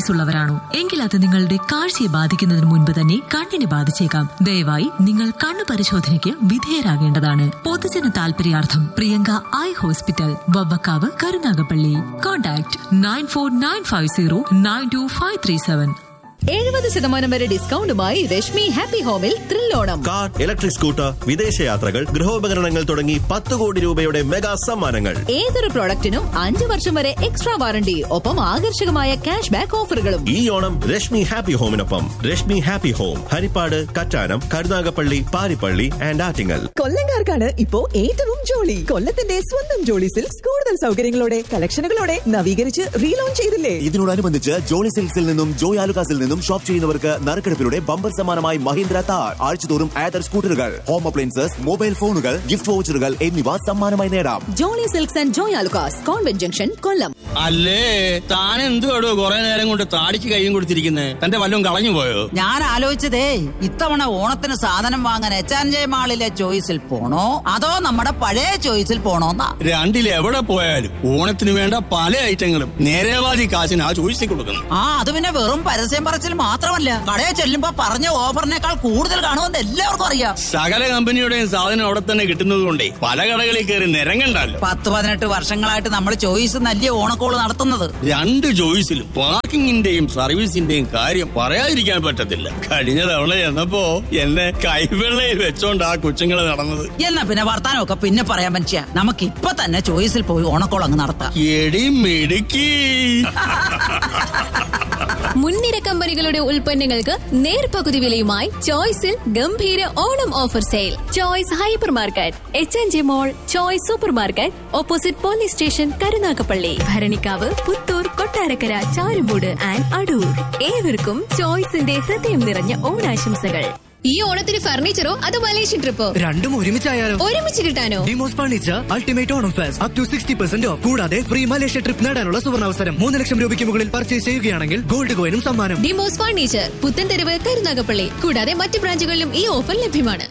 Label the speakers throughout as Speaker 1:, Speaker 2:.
Speaker 1: diabetes ഉള്ളവരാണോ എങ്കിൽ അത് നിങ്ങളുടെ കാഴ്ചയെ ബാധിക്കുന്നതിന് മുൻപ് തന്നെ കണ്ണിനെ ബാധിച്ചേക്കാം ദയവായി നിങ്ങൾ കണ്ണു പരിശോധനയ്ക്ക് വിധേയരാകേണ്ടതാണ് പൊതുജന താൽപര്യാർത്ഥം Priyanka eye hospital Vavvakkavu Karunagappally contact nine four nine five zero nine two five three seven
Speaker 2: എഴുപത് ശതമാനം വരെ ഡിസ്കൗണ്ടുമായി രശ്മി ഹാപ്പി ഹോമിൽ ത്രില്ലോണം
Speaker 3: കാർ ഇലക്ട്രിക് സ്കൂട്ടർ വിദേശയാത്രകൾ ഗൃഹോപകരണങ്ങൾ തുടങ്ങി പത്ത് കോടി രൂപയുടെ മെഗാ സമ്മാനങ്ങൾ
Speaker 2: ഏതൊരു പ്രോഡക്റ്റിനും അഞ്ചു വർഷം വരെ എക്സ്ട്രാ വാറണ്ടി ഒപ്പം ആകർഷകമായ ക്യാഷ് ബാക്ക് ഓഫറുകളും
Speaker 3: ഈ ഓണം രശ്മി ഹാപ്പി ഹോമിനൊപ്പം Rashmi happy home Haripad Kattanam Karunagappally Paripally and Attingal
Speaker 4: കൊല്ലങ്കാർക്കാണ് ഇപ്പോ ഏറ്റവും ജോളി കൊല്ലത്തിന്റെ സ്വന്തം ജോളി സിൽക്സ് കൂടുതൽ സൗകര്യങ്ങളോടെ കളക്ഷനുകളോടെ നവീകരിച്ച് റീലോഞ്ച് ചെയ്തില്ലേ
Speaker 5: ഇതിനോടനുബന്ധിച്ച് ജോളി സിൽക്സിൽ നിന്നും ജോയ് ആലുകാസിൽ നിന്നും ഷോപ്പ് ചെയ്യുന്നവർക്ക് നറുക്കെടുപ്പിലൂടെ ബമ്പർ സമ്മാനമായി മഹീന്ദ്ര താർ ആഴ്ചതോറും ആദർ സ്കൂട്ടറുകൾ ഹോം അപ്ലയൻസസ് മൊബൈൽ ഫോണുകൾ ഗിഫ്റ്റ് വൗച്ചറുകൾ എന്നിവ സമ്മാനമായി നേടാം
Speaker 2: Jolly silks and Joy Alukkas convent junction Kollam
Speaker 6: അല്ലേ താൻ എന്തുവാടോ കുറെ നേരം കൊണ്ട് താടിക്ക് കൈയും കൊടുത്തിരിക്കുന്നേ തന്റെ വല്ലതും കളഞ്ഞു പോയോ
Speaker 7: ഞാൻ ആലോചിച്ചതേ ഇത്തവണ ഓണത്തിന് സാധനം വാങ്ങാൻ എച്ച് ആൻഡ് ജെ മാളിലെ ചോയ്സിൽ പോണോ അതോ നമ്മുടെ പഴയ ചോയ്സിൽ പോണോന്നാ
Speaker 6: രണ്ടിൽ എവിടെ പോയാലും ഓണത്തിന് വേണ്ട പല ഐറ്റങ്ങളും നേരേവാദി കാശിന് ആ ചോദിച്ചു കൊടുക്കുന്നു
Speaker 7: ആ അത് പിന്നെ വെറും പരസ്യം പറച്ചിൽ മാത്രമല്ല കടയിൽ ചെല്ലുമ്പോ പറഞ്ഞ ഓഫറിനേക്കാൾ കൂടുതൽ കാണുമെന്ന് എല്ലാവർക്കും അറിയാം
Speaker 6: സകല കമ്പനിയുടെയും സാധനം അവിടെ തന്നെ കിട്ടുന്നത് കൊണ്ടേ പല കടകളിൽ കയറി നിരങ്ങണ്ടല്ലോ
Speaker 7: പത്ത് പതിനെട്ട് വർഷങ്ങളായിട്ട് നമ്മൾ ചോയ്സ് നല്ല ഓണക്കോള് നടത്തുന്നത്
Speaker 6: രണ്ട് ചോയ്സിലും പാർക്കിങ്ങിന്റെയും സർവീസിന്റെയും കാര്യം പറയാതിരിക്കാൻ പറ്റത്തില്ല കഴിഞ്ഞ തവണ ചെന്നപ്പോ എന്നെ കൈവെള്ളയിൽ വെച്ചോണ്ട് ആ കൊച്ചുങ്ങള് നടന്നത്
Speaker 7: എന്നാ പിന്നെ വർത്താനമൊക്കെ പിന്നെ പറയാൻ മനുഷ്യ നമുക്ക് ഇപ്പൊ തന്നെ ചോയ്സിൽ പോയി ഓണക്കോൾ അങ്ങ് നടത്താം
Speaker 6: എടി മിടുക്കി
Speaker 8: മുൻനിര കമ്പനികളുടെ ഉൽപ്പന്നങ്ങൾക്ക് നേർപകുതി വിലയുമായി ചോയ്സിൽ ഗംഭീര Onam offer sale Choice hyper market H N G mall Choice super market opposite police station Karunagappally Bharanikkavu Puthur Kottarakkara Charummood and Adoor ഏവർക്കും ചോയ്സിന്റെ ഹൃദയം നിറഞ്ഞ ഓണാശംസകൾ ഈ ഓണത്തിന് ഫർണിച്ചറോ അതോ മലേഷ്യൻ ട്രിപ്പോ
Speaker 9: രണ്ടും ഒരുമിച്ചായാലോ
Speaker 8: ഒരുമിച്ച് കിട്ടാനോ
Speaker 9: ഡിമോസ് furniture ultimate Onam fest up to sixty percent off കൂടാതെ ഫ്രീ മലേഷ്യ ട്രിപ്പ് നേടാനുള്ള സുവർണാവസരം മൂന്ന് ലക്ഷം രൂപയ്ക്ക് മുകളിൽ പർച്ചേസ് ചെയ്യുകയാണെങ്കിൽ ഗോൾഡ് കോയിനും സമ്മാനം
Speaker 8: ഡിമോസ് ഫർണിച്ചർ പുത്തൻതെരുവ് കരുനാഗപ്പള്ളി കൂടാതെ മറ്റ് ബ്രാഞ്ചുകളിലും ഈ ഓഫർ ലഭ്യമാണ്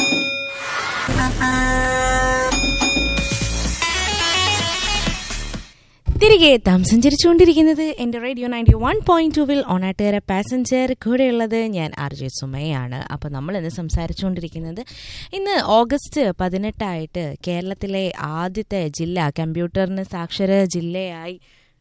Speaker 10: തിരികെ എത്താം സഞ്ചരിച്ചുകൊണ്ടിരിക്കുന്നത് എൻ്റെ റേഡിയോ നയൻറ്റി വൺ പോയിന്റ് ടുവിൽ ഓണാട്ടുകര പാസഞ്ചർ കൂടെയുള്ളത് ഞാൻ ആർ ജെ സുമയാണ് അപ്പോൾ നമ്മൾ ഇന്ന് സംസാരിച്ചുകൊണ്ടിരിക്കുന്നത് ഇന്ന് ഓഗസ്റ്റ് പതിനെട്ടായിട്ട് കേരളത്തിലെ ആദ്യത്തെ ജില്ല കമ്പ്യൂട്ടറിന് സാക്ഷര ജില്ലയായി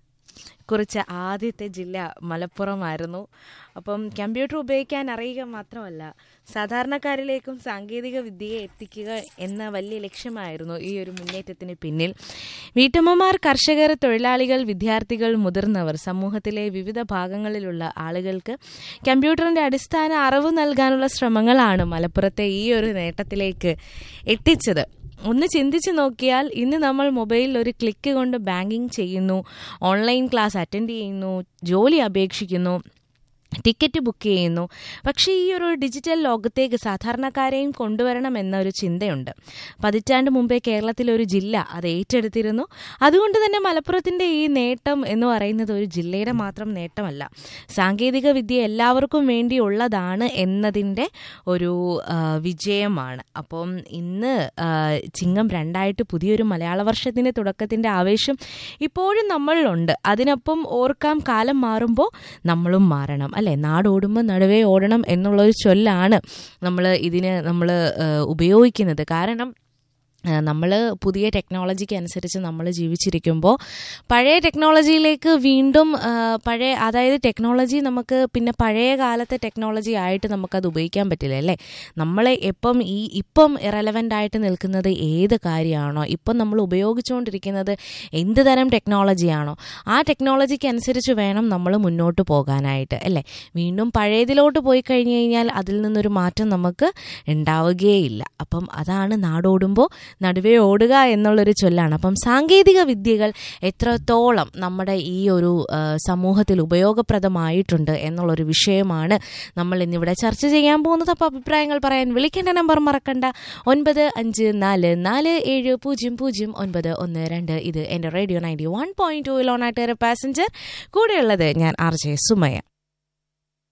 Speaker 10: കുറിച്ച ആദ്യത്തെ ജില്ല മലപ്പുറമായിരുന്നു അപ്പം കമ്പ്യൂട്ടർ ഉപയോഗിക്കാൻ അറിയുക മാത്രമല്ല സാധാരണക്കാരിലേക്കും സാങ്കേതിക വിദ്യയെ എത്തിക്കുക എന്ന വലിയ ലക്ഷ്യമായിരുന്നു ഈ ഒരു മുന്നേറ്റത്തിന് പിന്നിൽ വീട്ടമ്മമാർ കർഷകർ തൊഴിലാളികൾ വിദ്യാർത്ഥികൾ മുതിർന്നവർ സമൂഹത്തിലെ വിവിധ ഭാഗങ്ങളിലുള്ള ആളുകൾക്ക് കമ്പ്യൂട്ടറിൻ്റെ അടിസ്ഥാന അറിവ് നൽകാനുള്ള ശ്രമങ്ങളാണ് മലപ്പുറത്തെ ഈ ഒരു നേട്ടത്തിലേക്ക് എത്തിച്ചത് ഒന്ന് ചിന്തിച്ചു നോക്കിയാൽ ഇന്ന് നമ്മൾ മൊബൈലിൽ ഒരു ക്ലിക്ക് കൊണ്ട് ബാങ്കിങ് ചെയ്യുന്നു ഓൺലൈൻ ക്ലാസ് അറ്റൻഡ് ചെയ്യുന്നു ജോലി അപേക്ഷിക്കുന്നു ടിക്കറ്റ് ബുക്ക് ചെയ്യുന്നു പക്ഷേ ഈ ഒരു ഡിജിറ്റൽ ലോകത്തേക്ക് സാധാരണക്കാരെയും കൊണ്ടുവരണം എന്ന ഒരു ചിന്തയുണ്ട് പതിറ്റാണ്ട് മുമ്പേ കേരളത്തിലെ ഒരു ജില്ല അത് ഏറ്റെടുത്തിരുന്നു അതുകൊണ്ട് തന്നെ മലപ്പുറത്തിൻ്റെ ഈ നേട്ടം എന്ന് പറയുന്നത് ഒരു ജില്ലയുടെ മാത്രം നേട്ടമല്ല സാങ്കേതിക വിദ്യ എല്ലാവർക്കും വേണ്ടിയുള്ളതാണ് എന്നതിൻ്റെ ഒരു ആ, വിജയമാണ് അപ്പം ഇന്ന് ആ, ചിങ്ങം രണ്ടായിട്ട് പുതിയൊരു മലയാള വർഷത്തിൻ്റെ തുടക്കത്തിൻ്റെ ആവേശം ഇപ്പോഴും നമ്മളിലുണ്ട് അതിനൊപ്പം ഓർക്കാം കാലം മാറുമ്പോൾ നമ്മളും മാറണം അല്ലേ നാടോടുമ്പോൾ നടുവേ ഓടണം എന്നുള്ളൊരു ചൊല്ലാണ് നമ്മൾ ഇതിന് നമ്മൾ ഉപയോഗിക്കുന്നത് കാരണം നമ്മൾ പുതിയ ടെക്നോളജിക്ക് അനുസരിച്ച് നമ്മൾ ജീവിച്ചിരിക്കുമ്പോൾ പഴയ ടെക്നോളജിയിലേക്ക് വീണ്ടും ആ, പഴയ അതായത് ടെക്നോളജി നമുക്ക് പിന്നെ പഴയ കാലത്തെ ടെക്നോളജി ആയിട്ട് നമുക്കത് ഉപയോഗിക്കാൻ പറ്റില്ല അല്ലേ നമ്മൾ എപ്പം ഈ ഇപ്പം ഇറലവൻ്റ് ആയിട്ട് നിൽക്കുന്നത് ഏത് കാര്യമാണോ ഇപ്പം നമ്മൾ ഉപയോഗിച്ചുകൊണ്ടിരിക്കുന്നത് എന്ത് തരം ടെക്നോളജിയാണോ ആ ടെക്നോളജിക്ക് അനുസരിച്ച് വേണം നമ്മൾ മുന്നോട്ട് പോകാനായിട്ട് അല്ലേ വീണ്ടും പഴയതിലോട്ട് പോയി കഴിഞ്ഞു കഴിഞ്ഞാൽ അതിൽ നിന്നൊരു മാറ്റം നമുക്ക് ഉണ്ടാവുകയില്ല അപ്പം അതാണ് നാടോടുമ്പോൾ നടുവേ ഓടുക എന്നുള്ളൊരു ചൊല്ലാണ് അപ്പം സാങ്കേതിക വിദ്യകൾ എത്രത്തോളം നമ്മുടെ ഈ ഒരു ആ, സമൂഹത്തിൽ ഉപയോഗപ്രദമായിട്ടുണ്ട് എന്നുള്ളൊരു വിഷയമാണ് നമ്മൾ ഇന്നിവിടെ ചർച്ച ചെയ്യാൻ പോകുന്നത് അപ്പോൾ അഭിപ്രായങ്ങൾ പറയാൻ വിളിക്കേണ്ട നമ്പർ മറക്കണ്ട ഒൻപത് അഞ്ച് നാല് നാല് ഏഴ് പൂജ്യം പൂജ്യം ഒൻപത് ഒന്ന് രണ്ട് ഇത് എൻ്റെ radio ninety one point two ലോണാട്ടേറെ പാസഞ്ചർ കൂടെയുള്ളത് ഞാൻ ആർ ജെ സുമയ